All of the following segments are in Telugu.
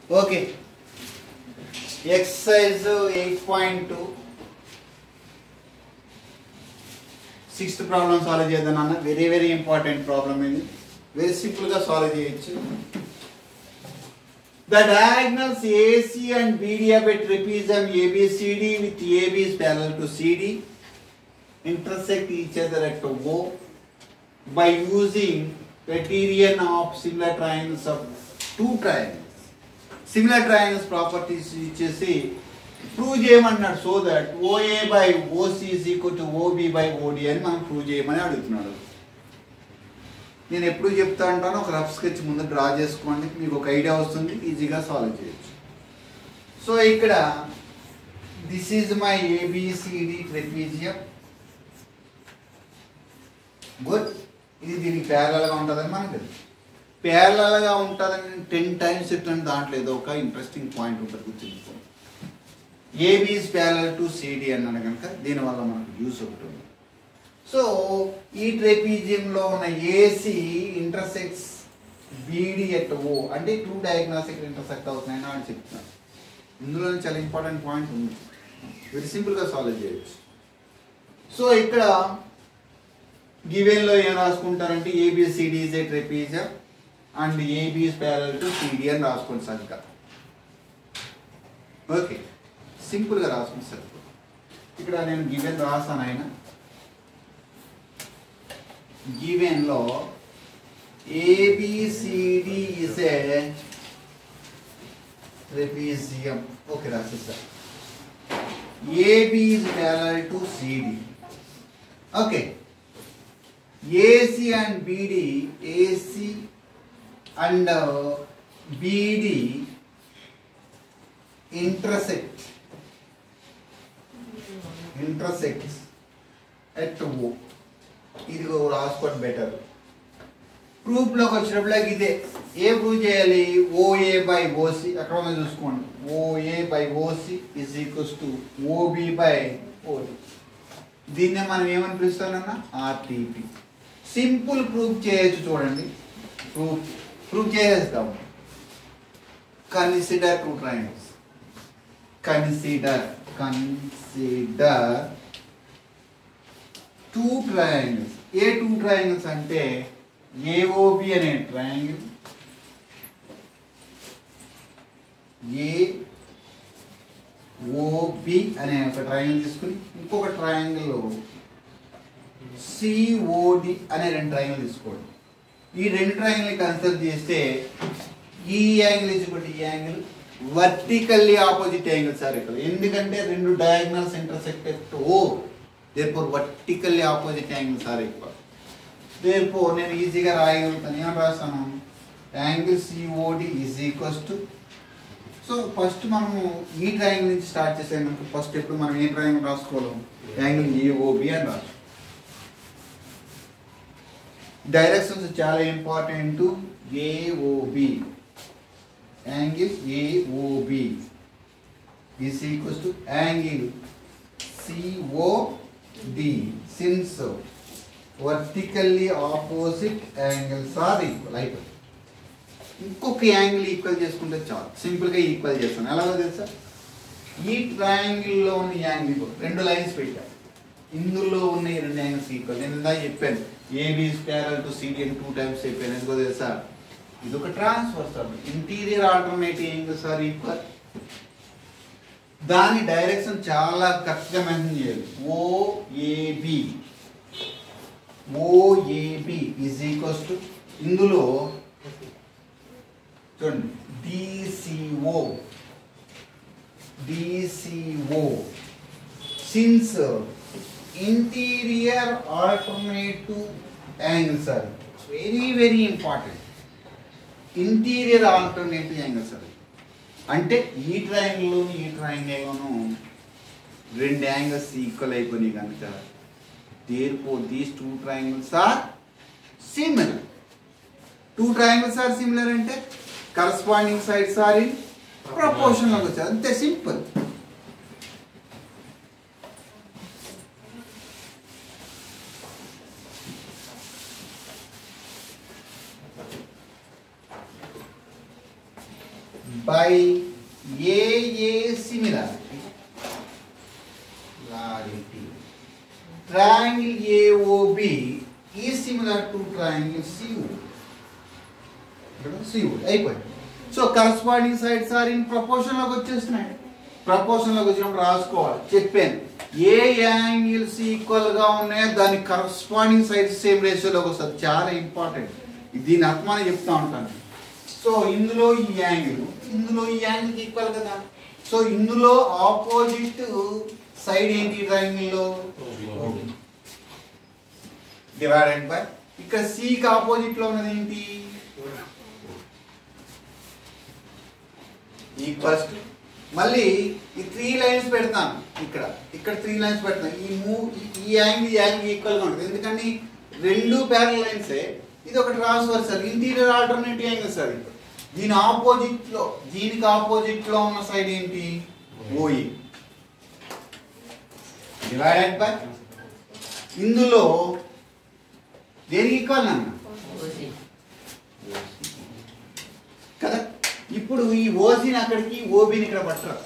Okay exercise eight point two sixth problem solve చేద్దాం అన్న వెరీ వెరీ ఇంపార్టెంట్ ప్రాబ్లం ఇది వెరీ సింపుల్గా సాల్వ్ చేయొచ్చు The diagonals AC and BD of a trapezium ABCD with AB is parallel to CD intersect each other at O by using criterion of similar triangles of two triangles. Similar triangles properties ఇచ్చేసి ప్రూవ్ చేయమన్నాడు so that OA by OC is equal to OB by OD అని మనం ప్రూవ్ చేయమని అడుగుతున్నాడు నేను ఎప్పుడు చెప్తా ఉంటాను ఒక రఫ్ స్కెచ్ ముందు డ్రా చేసుకోండి మీకు ఒక ఐడియా వస్తుంది ఈజీగా సాల్వ్ చేయొచ్చు సో ఇక్కడ this is my ABCD trapezium good ఇది దీనికి ప్యారలల్గా ఉంటుందని మనకు తెలుసు ప్యారలల్గా ఉంటుందని టెన్ టైమ్స్ చెప్తాను దాంట్లో ఏదో ఒక ఇంట్రెస్టింగ్ పాయింట్ ఉంటుంది గుర్తుంచుకోండి AB is parallel to CD అన్నాడు కనుక దీనివల్ల మనకు యూస్ ఒకటి ఉంది సో ఈ ట్రెపీజియంలో ఉన్న AC intersects BD at O అంటే టూ డయాగ్నల్స్ ఇక్కడ ఇంటర్సెక్ట్ అవుతున్నాయని అని చెప్తున్నాను ఇందులో చాలా ఇంపార్టెంట్ పాయింట్ ఉంది వెరీ సింపుల్గా సాల్వ్ చేయొచ్చు సో ఇక్కడ గివెన్లో ఏం రాసుకుంటారంటే ABCD is a trapezium and AB is parallel to CD అని రాసుకోండి సరిగ్గా ఓకే సింపుల్గా రాసుకుంటే సరిపోతుంది ఇక్కడ నేను గివెన్ రాసాను ఆయన given లో ABCD is a trapezium. Okay, రాసేసా AB is parallel to CD. Okay. AC and BD, AC and uh, BD intersect. Intersects at O. ఇది రాసుకోవడం బెటర్ ప్రూఫ్లోకి వచ్చినప్పుడు ఇదే ఏ ప్రూవ్ చేయాలి ఓఏ బై ఓసి అక్కడ ఉంది చూసుకోండి OA by OC is equals to OB by OD దీన్నే మనం ఏమని పిలుస్తానన్నా ఆర్టీపీ సింపుల్ ప్రూఫ్ చేయొచ్చు చూడండి ప్రూఫ్ ప్రూఫ్ చేసేస్తాం consider two triangles consider consider two triangles ఏ టూ ట్రయాంగిల్స్ అంటే ఏఓబి అనే ట్రయాంగిల్ ఏ ఓబి అనే ఒక ట్రయాంగిల్ తీసుకుని ఇంకొక ట్రయాంగిల్ సిఓడి అనే రెండు ట్రయాంగిల్ తీసుకోండి ఈ రెండు ట్రయాంగిల్ కన్సిడర్ చేస్తే ఈ యాంగిల్ ఇచ్చుకోండి ఈ angle vertically opposite angle sir ఇక్కడ ఎందుకంటే రెండు diagonals intersected O therefore vertically opposite angles are equal therefore నేను ఈజీగా రాయగలుగుతాను ఏం రాస్తాను angle COD is equals to so first మనము ఈ ట్రయాంగిల్ నుంచి స్టార్ట్ చేసాము ఫస్ట్ ఎప్పుడు మనం ఏ ట్రయాంగిల్ రాసుకోవాలి యాంగిల్ ఏఓబి అని రాసు డైరెక్షన్స్ చాలా important AOB angle AOB is equals to angle COD since vertically opposite angles are equal అయిపోయింది ఇంకొక యాంగిల్ ఈక్వల్ చేసుకుంటే చాలు సింపుల్గా ఈక్వల్ చేస్తాను ఎలాగో తెలుసా ఈ ట్రయాంగిల్లో ఉన్న యాంగిల్ రెండు లైన్స్ పెట్టా ఇందులో ఉన్న ఈ రెండు యాంగిల్స్ ఈక్వల్ నేను ఇందా చెప్పాను ఏబీ ప్యారల్ టు సిడి అని టూ టైమ్స్ చెప్పాను ఎందుకో తెలుసా ఇది ఒక transfer interior alternative angles are equal దాని డైరెక్షన్ చాలా కరెక్ట్గా మెన్షన్ చేయాలి OAB OAB is equals to ఇందులో చూడండి DCO DCO since interior alternative angles అది very very important interior alternative angles అది అంటే ఈ ట్రయాంగిల్లోను ఈ ట్రయాంగిల్లోను రెండు యాంగిల్స్ ఈక్వల్ అయిపోయినాయి కనుక therefore these two triangles are similar two triangles are similar అంటే కరస్పాండింగ్ సైడ్స్ ఆర్ ఇన్ ప్రపోర్షన్లో వచ్చారు అంతే simple by AA similarity. Similarity. Triangle AOB is similar to triangle CU. CU అయిపోయింది so corresponding sides are in proportion లోకి వచ్చేస్తున్నాయి ప్రపోర్షన్ లోకి వచ్చినప్పుడు రాసుకోవాలి చెప్పాను ఏ యాంగిల్స్ ఈక్వల్ గా ఉన్నాయో దాని కరస్పాండింగ్ సైడ్స్ సేమ్ రేషియోలోకి వస్తుంది చాలా ఇంపార్టెంట్ దీని అర్థమాన్ని చెప్తా ఉంటాను సో ఇందులో ఈ యాంగిల్ ఇందులో ఈ యాంగిల్ ఈక్వల్ కదా సో ఇందులో ఆపోజిట్ సైడ్ ఏంటి ట్రయాంగిల్లో డివైడెడ్ బై ఇక్కడ సికి ఆపోజిట్ లో ఉన్నది ఏంటి ఈక్వల్స్ టు మళ్ళీ ఈ త్రీ లైన్స్ పెడతాను ఇక్కడ ఇక్కడ త్రీ లైన్స్ పెడతాను ఈ మూవ్ ఈ యాంగిల్ ఈ యాంగిల్ ఈక్వల్ గా ఉంటుంది ఎందుకంటే రెండు ప్యారల్ లైన్సే ఇది ఒక transfer interior alternative angle sir ఇప్పుడు దీని ఆపోజిట్ లో దీనికి ఆపోజిట్ లో ఉన్న సైడ్ ఏంటి ఓఈ డివైడెడ్ బై ఇందులో దేనికి ఈక్వల్ అన్న కదా ఇప్పుడు ఈ ఓసీని అక్కడికి ఓబిని ఇక్కడ పట్టరు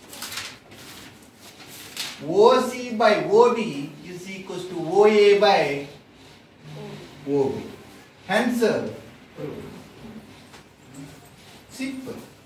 OC by OB is equals to OA by OB hence simple